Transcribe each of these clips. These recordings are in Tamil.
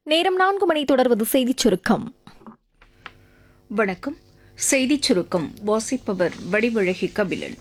நேரம் நான்கு மணி தொடர்வது செய்திச் சுருக்கம் வணக்கம் செய்திச் சுருக்கம் வாசிப்பவர் வடிவழகி கபிலன்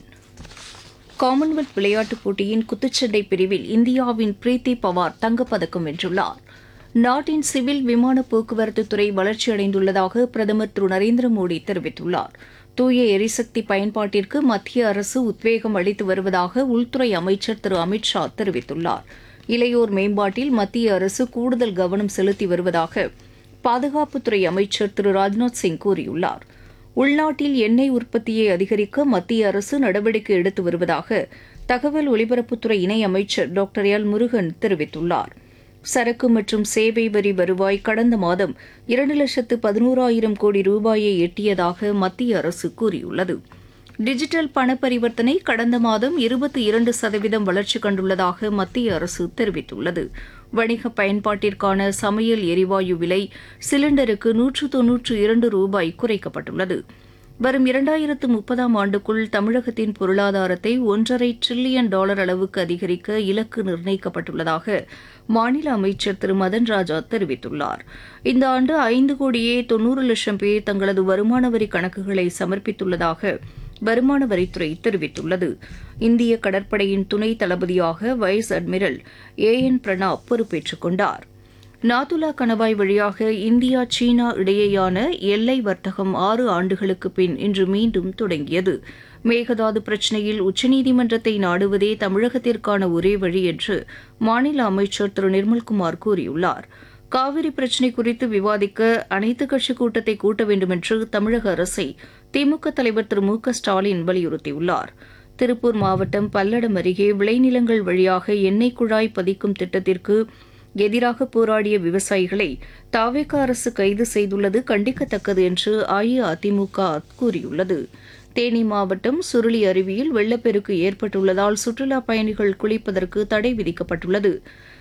காமன்வெல்த் விளையாட்டுப் போட்டியின் குத்துச்சண்டை பிரிவில் இந்தியாவின் பிரீத்தி பவார் தங்கப்பதக்கம் வென்றுள்ளார் நாட்டின் சிவில் விமான போக்குவரத்து துறை வளர்ச்சியடைந்துள்ளதாக பிரதமர் திரு நரேந்திர மோடி தெரிவித்துள்ளார் தூய எரிசக்தி பயன்பாட்டிற்கு மத்திய அரசு உத்வேகம் அளித்து வருவதாக உள்துறை அமைச்சர் திரு அமித் ஷா தெரிவித்துள்ளார் இளையோர் மேம்பாட்டில் மத்திய அரசு கூடுதல் கவனம் செலுத்தி வருவதாக பாதுகாப்புத்துறை அமைச்சர் திரு ராஜ்நாத் சிங் கூறியுள்ளார் உள்நாட்டில் எண்ணெய் உற்பத்தியை அதிகரிக்க மத்திய அரசு நடவடிக்கை எடுத்து வருவதாக தகவல் ஒலிபரப்புத்துறை இணையமைச்சர் டாக்டர் எல் முருகன் தெரிவித்துள்ளார் சரக்கு மற்றும் சேவை வரி வருவாய் கடந்த மாதம் இரண்டு லட்சத்து பதினோராயிரம் கோடி ரூபாயை எட்டியதாக மத்திய அரசு கூறியுள்ளது டிஜிட்டல் பண பரிவர்த்தனை கடந்த மாதம் இருபத்தி இரண்டு சதவீதம் வளர்ச்சி கண்டுள்ளதாக மத்திய அரசு தெரிவித்துள்ளது வணிக பயன்பாட்டிற்கான சமையல் எரிவாயு விலை சிலிண்டருக்கு நூற்று தொன்னூற்று இரண்டு ரூபாய் குறைக்கப்பட்டுள்ளது வரும் இரண்டாயிரத்து முப்பதாம் ஆண்டுக்குள் தமிழகத்தின் பொருளாதாரத்தை ஒன்றரை டிரில்லியன் டாலர் அளவுக்கு அதிகரிக்க இலக்கு நிர்ணயிக்கப்பட்டுள்ளதாக மாநில அமைச்சர் திரு மதன் ராஜா தெரிவித்துள்ளார் இந்த ஆண்டு ஐந்து கோடியே தொன்னூறு லட்சம் பேர் தங்களது வருமான வரி கணக்குகளை சமர்ப்பித்துள்ளதாக வருமான வரித்துறை தெரிவித்துள்ளது இந்திய கடற்படையின் துணை தளபதியாக vice admiral A N Pranab பொறுப்பேற்றுக் கொண்டார் நாதுலா கணவாய் வழியாக இந்தியா சீனா இடையேயான எல்லை வர்த்தகம் ஆறு ஆண்டுகளுக்கு பின் இன்று மீண்டும் தொடங்கியது மேகதாது பிரச்சினையில் உச்சநீதிமன்றத்தை நாடுவதே தமிழகத்திற்கான ஒரே வழி என்று மாநில அமைச்சர் திரு நிர்மல்குமார் கூறியுள்ளார் காவிரி பிரச்சினை குறித்து விவாதிக்க அனைத்துக் கட்சி கூட்டத்தை கூட்ட வேண்டுமென்று தமிழக அரசை திமுக தலைவர் திரு மு க ஸ்டாலின் வலியுறுத்தியுள்ளார் திருப்பூர் மாவட்டம் பல்லடம் அருகே விளைநிலங்கள் வழியாக எண்ணெய் குழாய் பதிக்கும் திட்டத்திற்கு எதிராக போராடிய விவசாயிகளை தாவேக அரசு கைது செய்துள்ளது கண்டிக்கத்தக்கது என்று அஇஅதிமுக கூறியுள்ளது தேனி மாவட்டம் சுருளி அருவியில் வெள்ளப்பெருக்கு ஏற்பட்டுள்ளதால் சுற்றுலாப் பயணிகள் குளிப்பதற்கு தடை விதிக்கப்பட்டுள்ளது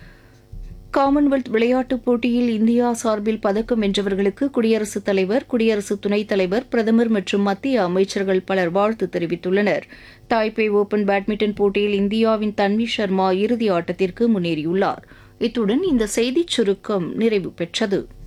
காமன்வெல்த் விளையாட்டுப் போட்டியில் இந்தியா சார்பில் பதக்கம் வென்றவர்களுக்கு குடியரசுத் தலைவர் குடியரசு துணைத் தலைவர் பிரதமர் மற்றும் மத்திய அமைச்சர்கள் பலர் வாழ்த்து தெரிவித்துள்ளனர் தாய்பே ஓபன் பேட்மிண்டன் போட்டியில் இந்தியாவின் தன்வி சர்மா இறுதி ஆட்டத்திற்கு முன்னேறியுள்ளார் இத்துடன் இந்த செய்திச் சுருக்கம் நிறைவு பெற்றது